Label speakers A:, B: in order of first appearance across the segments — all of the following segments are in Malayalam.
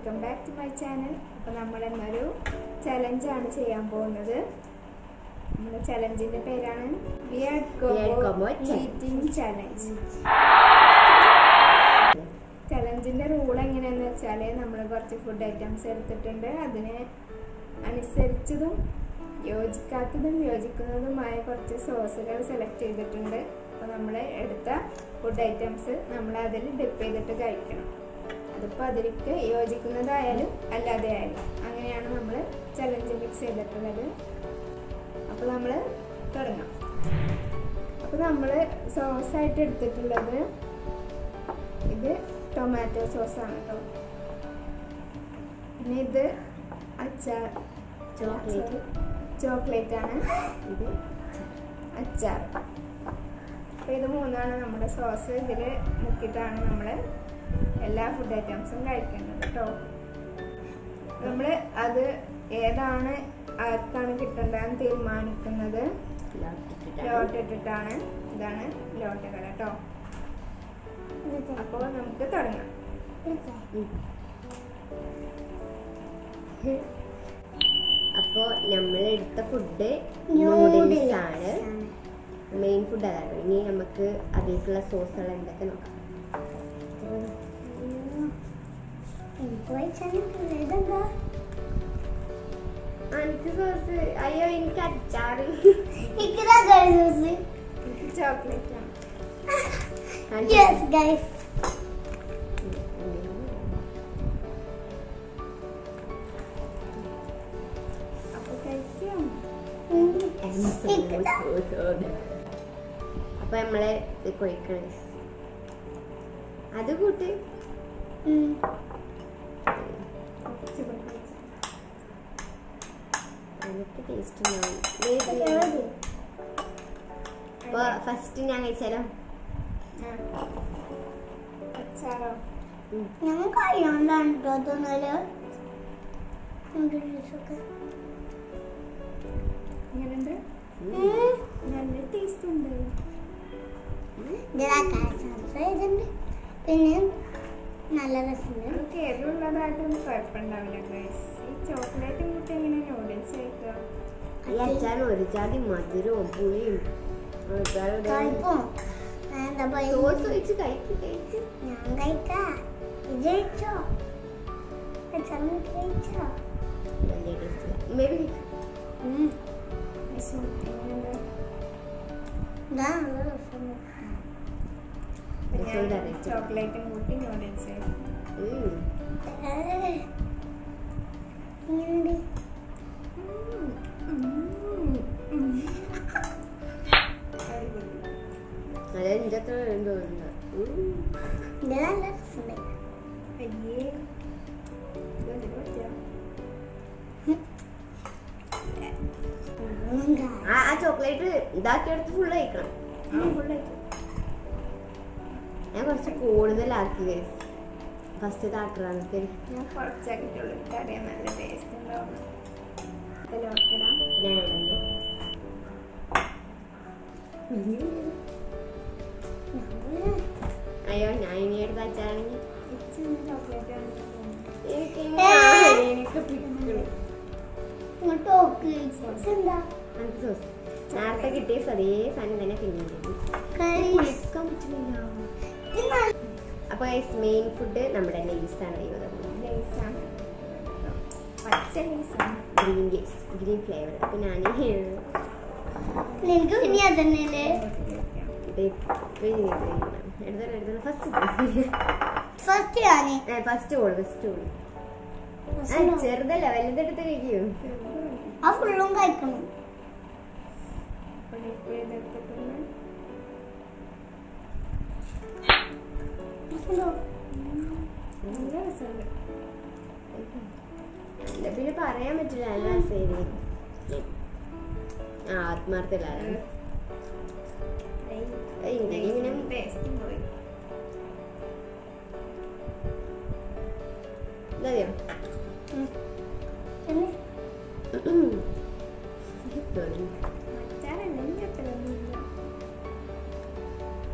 A: Welcome back to my channel അപ്പോൾ നമ്മൾ ഇന്നൊരു ചലഞ്ചാണ് ചെയ്യാൻ പോകുന്നത് നമ്മുടെ ചലഞ്ചിന്റെ പേരാണ്
B: Weird Combo
A: ചീറ്റിംഗ് ചലഞ്ച് ചലഞ്ചിന്റെ റൂൾ എങ്ങനെയാന്ന് വെച്ചാൽ നമ്മൾ കുറച്ച് ഫുഡ് ഐറ്റംസ് എടുത്തിട്ടുണ്ട് അതിന് അനുസരിച്ചതും യോജിക്കാത്തതും യോജിക്കുന്നതുമായ കുറച്ച് സോസുകൾ സെലക്ട് ചെയ്തിട്ടുണ്ട് അപ്പോൾ നമ്മൾ എടുത്ത ഫുഡ് ഐറ്റംസ് നമ്മൾ അതിൽ ഡിപ്പ് ചെയ്തിട്ട് കഴിക്കണം അതിപ്പോൾ അതിലേക്ക് യോജിക്കുന്നതായാലും അല്ലാതെ ആയാലും അങ്ങനെയാണ് നമ്മൾ ചലഞ്ച് മിക്സ് ചെയ്തിട്ടുള്ളത് അപ്പോൾ നമ്മൾ തുടങ്ങാം അപ്പോൾ നമ്മൾ സോസായിട്ട് എടുത്തിട്ടുള്ളത് ഇത് ടൊമാറ്റോ സോസാണ് കേട്ടോ പിന്നെ ഇത് അച്ചാർ
B: ചോക്ലേറ്റ്
A: ചോക്ലേറ്റ് ആണ്
B: ഇത്
A: അച്ചാർ അപ്പോൾ ഇത് മൂന്നാണ് നമ്മുടെ സോസ് ഇതിൽ മുക്കിയിട്ടാണ് നമ്മൾ എല്ലാ ഫുഡ് ഐറ്റംസും കഴിക്കേണ്ടത് കേട്ടോ നമ്മൾ അത് ഏതാണ് ആർക്കാണ് കിട്ടേണ്ടതെന്ന് തീരുമാനിക്കുന്നത് ലോട്ട് ഇട്ടിട്ടാണ് ഇതാണ് ലോട്ടുകൾ കേട്ടോ അപ്പോൾ നമുക്ക് തുടങ്ങാം
B: അപ്പോ നമ്മൾ എടുത്ത ഫുഡ് നൂഡിൽസ് ആണ് മെയിൻ ഫുഡ് അതാണ് ഇനി നമുക്ക് അതിലേക്കുള്ള സോസുകൾ എന്തൊക്കെ നോക്കാം ആ, എനിക്ക് സോസ് അയ്യോ എനിക്ക് അച്ചാറ്
A: ചോക്ലേറ്റ് ആണ്
C: Yes, guys.
A: അപ്പോൾ കഴിക്കാം
B: അപ്പൊ നമ്മള് ഇത് കൊഴിക്കണ അത് കൂട്ട്
A: കുറച്ച് കൂടി കഴിച്ചാൽ.
B: അതൊക്കെ ടേസ്റ്റ് ഉണ്ടാവും അപ്പൊ ഫസ്റ്റ് ഞാൻ കഴിച്ചാലോ
A: ആ. അച്ചാറോ
B: ഉം.
C: ഞങ്ങൾക്ക് അറിയാണ്ടാണ് കേട്ടോ തോന്നല് നൂഡിൽസൊക്കെ
A: എങ്ങനെയുണ്ട്
B: ഉം.
A: നല്ല ടേസ്റ്റ് ഉണ്ട്
C: ഇതുണ്ട് പിന്നെ നല്ല രസമുണ്ട്
A: നമുക്ക് എരിവുള്ളതായിട്ടൊന്നും കുഴപ്പമുണ്ടാവില്ല ഗൈസ് ഈ ചോക്ലേറ്റും കൂട്ടി എങ്ങനെ നൂഡിൽസ് കഴിക്കുക
B: ഈ അച്ചാറിന് ഒരു ജാതി മധുരവും പുളിയും
C: കഴിക്കും എന്താ
B: സോസ്
C: പറയുക
B: ഒഴിച്ച് കഴിക്കും കഴിക്കും
C: ഞാൻ കഴിക്കാം ഇത് കഴിച്ചോ അച്ഛൻ കഴിച്ചോ
B: വലിയ ടേസ്റ്റ് മേബി
C: ഉം.
A: ഗൈസ്, എങ്ങനെയുണ്ട്
C: ഇതാ നല്ല രസമുണ്ട്
A: ഇപ്പൊ
B: ഗൈസ്, ഒരു
A: ഞാൻ
B: അറിയിച്ചു.
A: ചോക്ലേറ്റും കൂട്ടി നൂഡിൽസ് കഴിക്കും
C: ഏയ്. ഇങ്ങനുണ്ട്
B: അത് എൻ്റെ അത്ര എന്തോ ഉണ്ട് ഉം.
C: ഇത് നല്ല രസമുണ്ട്
A: അയ്യേ ഇതെന്ത് പറ്റിയ?
C: ഉം, guys.
B: ആ ആ ചോക്ലേറ്റ് ഇതാക്കി എടുത്ത് ഫുള്ള് കഴിക്കണം
A: ആ, full കഴിച്ചു.
B: ഞാൻ കുറച്ച് കൂടുതലാക്കി ഗൈസ് ഫസ്റ്റ് താക്കറാనికి
A: ഞാൻ കുറച്ചാക്കിട്ടുള്ളൂ എനിക്കറിയാം നല്ല ടേസ്റ്റ് ഉണ്ടാവും ഇതിലോട്ടിടാം
B: ഞാനുണ്ട് അയ്യോ ഞാൻ ഇനി എടുത്ത അച്ചാണെങ്കിൽ
A: ഇച്ചിരി ചോക്ലേറ്റ് ആണ് തോന്നുന്നു
B: എനിക്ക്
C: ഏ.
B: എനിക്ക് പിടിക്കണം
C: ഇങ്ങോട്ട് നോക്ക് ഇതെന്താ
B: എനിക്ക് സോസ് നേരത്തെ കിട്ടിയ അതേ സാധനം തന്നെ പിന്നീട്
C: കറി
B: കുളിക്കാൻ പറ്റുന്നില്ല
C: ഇത് നല്ല-
B: അപ്പൊ മെയിൻ ഫുഡ് നമ്മുടെ ലേസാണ് ചെയ്യുന്നത്
A: ലേസാണ് പച്ച ലേസാണ്
B: ഗ്രീൻ ലേസ് ഗ്രീൻ ഫ്ലേവർ അപ്പൊ ഞാൻ
C: നിനക്ക് പിന്നെ അതന്നെയല്ലേ
B: ഫസ്റ്റ്
C: ഫസ്റ്റ് ഞാന്
B: ഫസ്റ്റ് ഓൾ ഫസ്റ്റ് ഓൾ ചെറുതല്ല വലുതെടുത്ത് കഴിക്കൂ
C: ആ ഫുള്ളും കഴിക്കണം
A: നല്ല രസമുണ്ട്
B: അല്ല, പിന്നെ പറയാൻ പറ്റില്ല നല്ല രസമായിരുന്നു ആ ആത്മാർത്ഥലാണ് ഇങ്ങനെ ഇങ്ങനെ
A: ടേസ്റ്റ് പോയി
B: ഇതറിയോ
C: ഉം. പിന്നെ
A: അച്ചാറല്ല ഇനി അത്രയൊന്നുമില്ല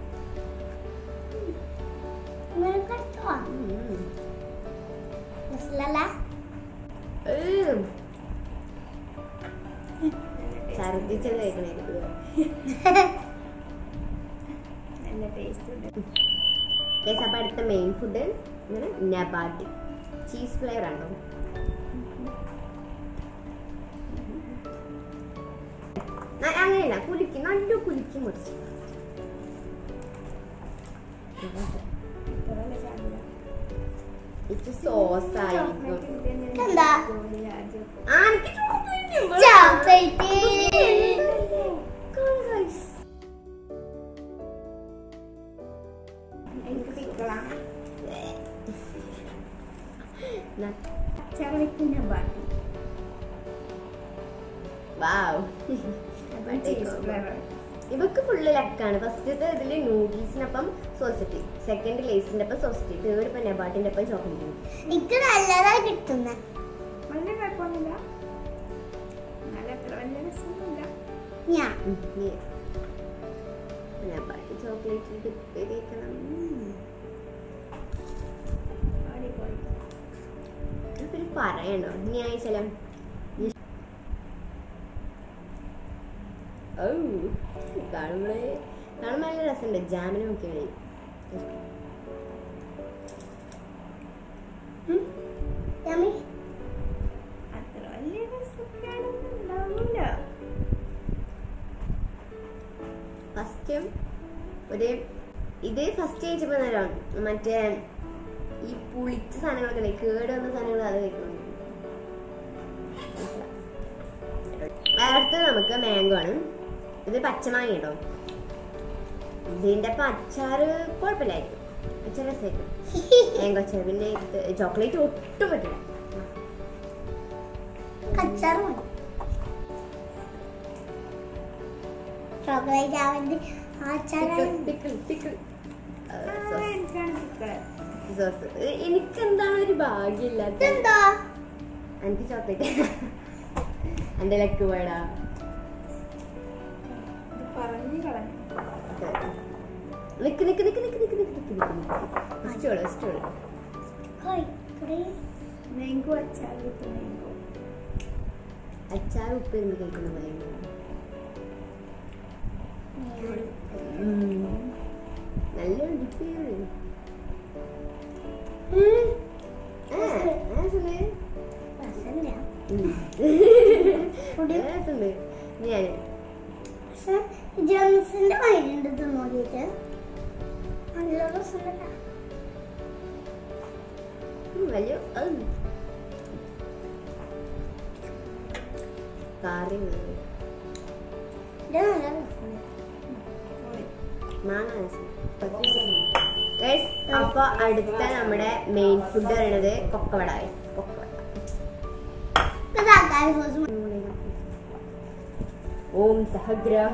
C: ഇങ്ങനെ കഴിച്ചോ
B: ഉം.
C: രസം ടേസ്റ്റിലല്ലേ
B: ഏഹ്,
A: നല്ല
B: ഛർദ്ദിച്ചത്
A: taste.
B: കഴിക്കണേ
A: നല്ല ടേസ്റ്റ് ഉണ്ട്
B: കേസ് അപ്പൊ അടുത്ത മെയിൻ ഫുഡ് ഇങ്ങനെ നബാട്ടി ചീസ് ഫ്ലേവർ ആണോ ന- അങ്ങനെയല്ല കുലുക്കി നല്ല കുലുക്കി മുറിച്ച്
A: ഇത്ര നല്ല ചാടില്ല.
B: ഇത് സോസ് ആയിരിക്കും
A: ചോക്ലേറ്റ് കിട്ടിയെന്ന്
C: എന്താ?
A: ജോലി ആദ്യം.
B: ആ, എനിക്ക് chocolate ഉണ്ട്.
C: ചോക്ലേറ്റ്
B: കാണു guys.
A: എനിക്ക് പിക്കളാണ്
B: ന-
A: ചവളിക്കുന്ന ബാട്ടി
B: Wow.
A: അതും ചീസ് ഫ്ലേവർ
B: ഇവക്ക് ഫുള്ള് ലക്കാണ് ഫസ്റ്റത്തെ ഇതില് നൂഡിൽസിനൊപ്പം സോസ് കിട്ടി സെക്കൻഡ് ലേസിന്റെ ഒപ്പം സോസ് കിട്ടി തേർഡ് ഇപ്പൊ നബാട്ടിന്റെ ഒപ്പം ചോക്ലേറ്റ്
C: എനിക്ക് നല്ലതായി കിട്ടുന്ന
A: വലിയ കുഴപ്പമൊന്നുമില്ല എന്നാലും അത്ര വലിയ രസമൊന്നുമില്ല
C: ഞാൻ
B: നബാട്ടി ചോക്ലേറ്റ് ഡിപ്പ് ചെയ്തേക്കണം
A: അടിപൊളി
B: പിന്നെ പറയണോ ഇനി ആഴ്ചയിലും ഓ കാണുമ്പോഴേ കാണുമ്പോൾ നല്ല രസമുണ്ട് ജാമിന് നോക്കിയാണ്
C: യമ്മി
A: അത്ര വലിയ രസത്തിലൊന്നും ഉണ്ടാവില്ല
B: ഫസ്റ്റ് ഒരു ഇത് ഫസ്റ്റ് കഴിച്ചപ്പോ നേരം മറ്റേ ഈ പുളിച്ച സാധനങ്ങളൊക്കെ ഉണ്ട് കേട് വന്ന സാധനങ്ങൾ അത് കഴിക്കണം അടുത്തത് നമുക്ക് മാംഗോ ആണ് ഇത് പച്ചമാങ്ങ കേട്ടോ ഇതിന്റെ ഒപ്പം അച്ചാറ് കുഴപ്പമില്ലായിരിക്കും അച്ചാർ രസമായിരിക്കും മാംഗോ അച്ചാർ പിന്നെ ചോക്ലേറ്റ് ഒട്ടും പറ്റില്ല
C: അച്ചാർ മതി ചോക്ലേറ്റ് ആവുന്നത് അച്ചാറാണ്
B: പിക്കിൾ പിക്കിൾ
A: ആ, എനിക്കാണ് പിക്കള്
B: സോസ് എനിക്ക് എന്താണ് ഒരു ഭാഗ്യമില്ലാത്ത
C: ഇതെന്താ
B: എനിക്ക് ചോക്ലേറ്റ് എന്റെ ലക്ക് വേടാ
A: ഇത് പറഞ്ഞു കളഞ്ഞു
B: നിക്ക് നിക്ക് നിക്ക് നിക്ക് നിക്ക് നിക്ക് നിക്ക് നിക്ക് ഇഷ്ടമുള്ളൂ ഇഷ്ടമുള്ളൂ
C: ഹോയ് ഇവിടെ
A: മാംഗോ അച്ചാർ വിത്ത് മാംഗോ
B: അച്ചാർ ഉപ്പ് ഇരുന്ന് കഴിക്കുന്ന പോലെ നല്ല ഡിപ്പ് ചെയ്ത്
C: ഉം.
B: ആ ആ സുഖേ
C: രസമില്ല.
B: ഉണ്ട് ഞാൻ
C: പക്ഷെ ജംസിന്റെ മൈലുണ്ട് ഇത് നോക്കിയിട്ട് നല്ല രസമുണ്ടല്ലോ
B: വലിയ അത് കറി
C: ഇത് നല്ല രസമുണ്ട്
B: ഗൈസ് അപ്പൊ അടുത്ത നമ്മുടെ മെയിൻ ഫുഡ് പറയുന്നത് കൊക്കവട guys. കൊക്കവട
C: ഇത് തക്കാളി സോസ് മതി.
B: ഓം സഹഗ്രാഹ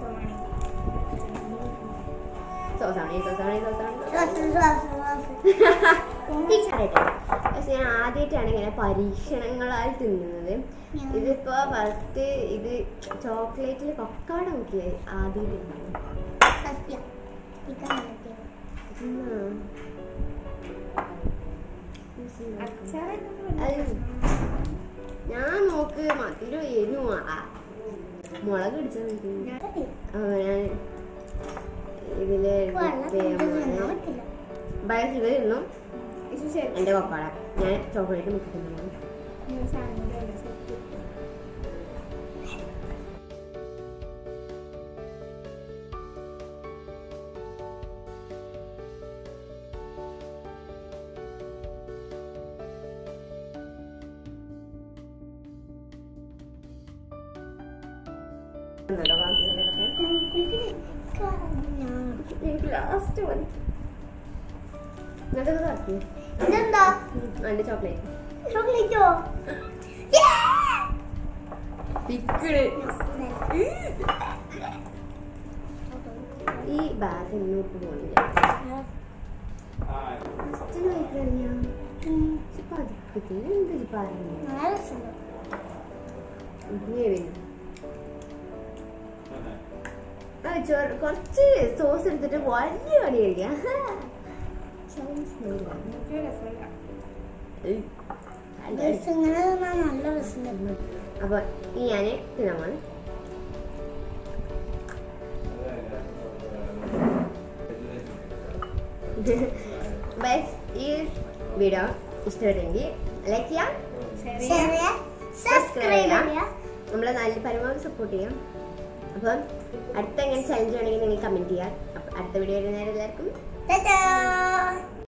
B: സോസാണി സോസാണി സോസാണി
C: സോസ് സോസ് സോസ്
B: പറയട്ടെ പക്ഷെ ഞാൻ ആദ്യമായിട്ടാണ് ഇങ്ങനെ പരീക്ഷണങ്ങളായി തിന്നുന്നത് ഇതിപ്പോ ഫസ്റ്റ് ഇത് ചോക്ലേറ്റിൽ കൊക്കവട നോക്കിയായി ആദ്യമായിട്ട്
C: സത്യം ചിക്കൻ ഉണ്ടാക്കിയത്
B: ഞാൻ നോക്ക് മധുരം എരിവും ആ മുളക് പിടിച്ചാൽ മതി ആ, ഞാൻ ഇതില്
C: വെള്ളം
B: dip ചെയ്യാൻ
C: കുടിക്കാൻ
B: പോവാണ്.
C: പറ്റില്ല
B: ബൈസ് ഇത് തിന്നും എന്റെ കൊക്കവട ഞാൻ ചോക്ലേറ്റ് മുക്കിട്ടുന്നു എനിക്ക് ലാസ്റ്റ് മതി എന്നിട്ട് ഇതാക്കി
C: ഇതെന്താ
B: എന്റെ ചോക്ലേറ്റ്
C: ചോക്ലേറ്റോ
B: പിക്കിള് ഈ ബാഗ് ഇന്നോട്ട് പോണില്ല ഫസ്റ്റ് കഴിക്കറിയാ പതുക്കത്തിന് എന്ത് പറഞ്ഞു
C: നല്ല രസമുണ്ട്
B: ആ ചോറ് കുറച്ച് സോസ് എടുത്തിട്ട് വലിയ കടി കഴിക്കാം ചൈനീസ് നൂഡിലാണ്. ഏയ്.
C: ദിവസം ഇങ്ങനെ തിന്നാൻ നല്ല രസമുണ്ട്
B: അപ്പൊ ഈ ഞാൻ തിന്നാൻ പോണ് ബസ് ഈ വീഡിയോ ഇഷ്ടപ്പെട്ടെങ്കിൽ ലൈക്ക് ചെയ്യാം
C: ചെറിയ സബ്സ്ക്രൈബ് ചെയ്യാം
B: നമ്മളെ നല്ല പരമാവധി സപ്പോർട്ട് ചെയ്യാം അപ്പം അടുത്ത എങ്ങനെ ചലഞ്ച് വേണമെങ്കിൽ നിങ്ങൾ കമൻറ്റ് ചെയ്യാം അപ്പം അടുത്ത വീഡിയോ വരുന്നവരെല്ലാവർക്കും
C: Ta-da!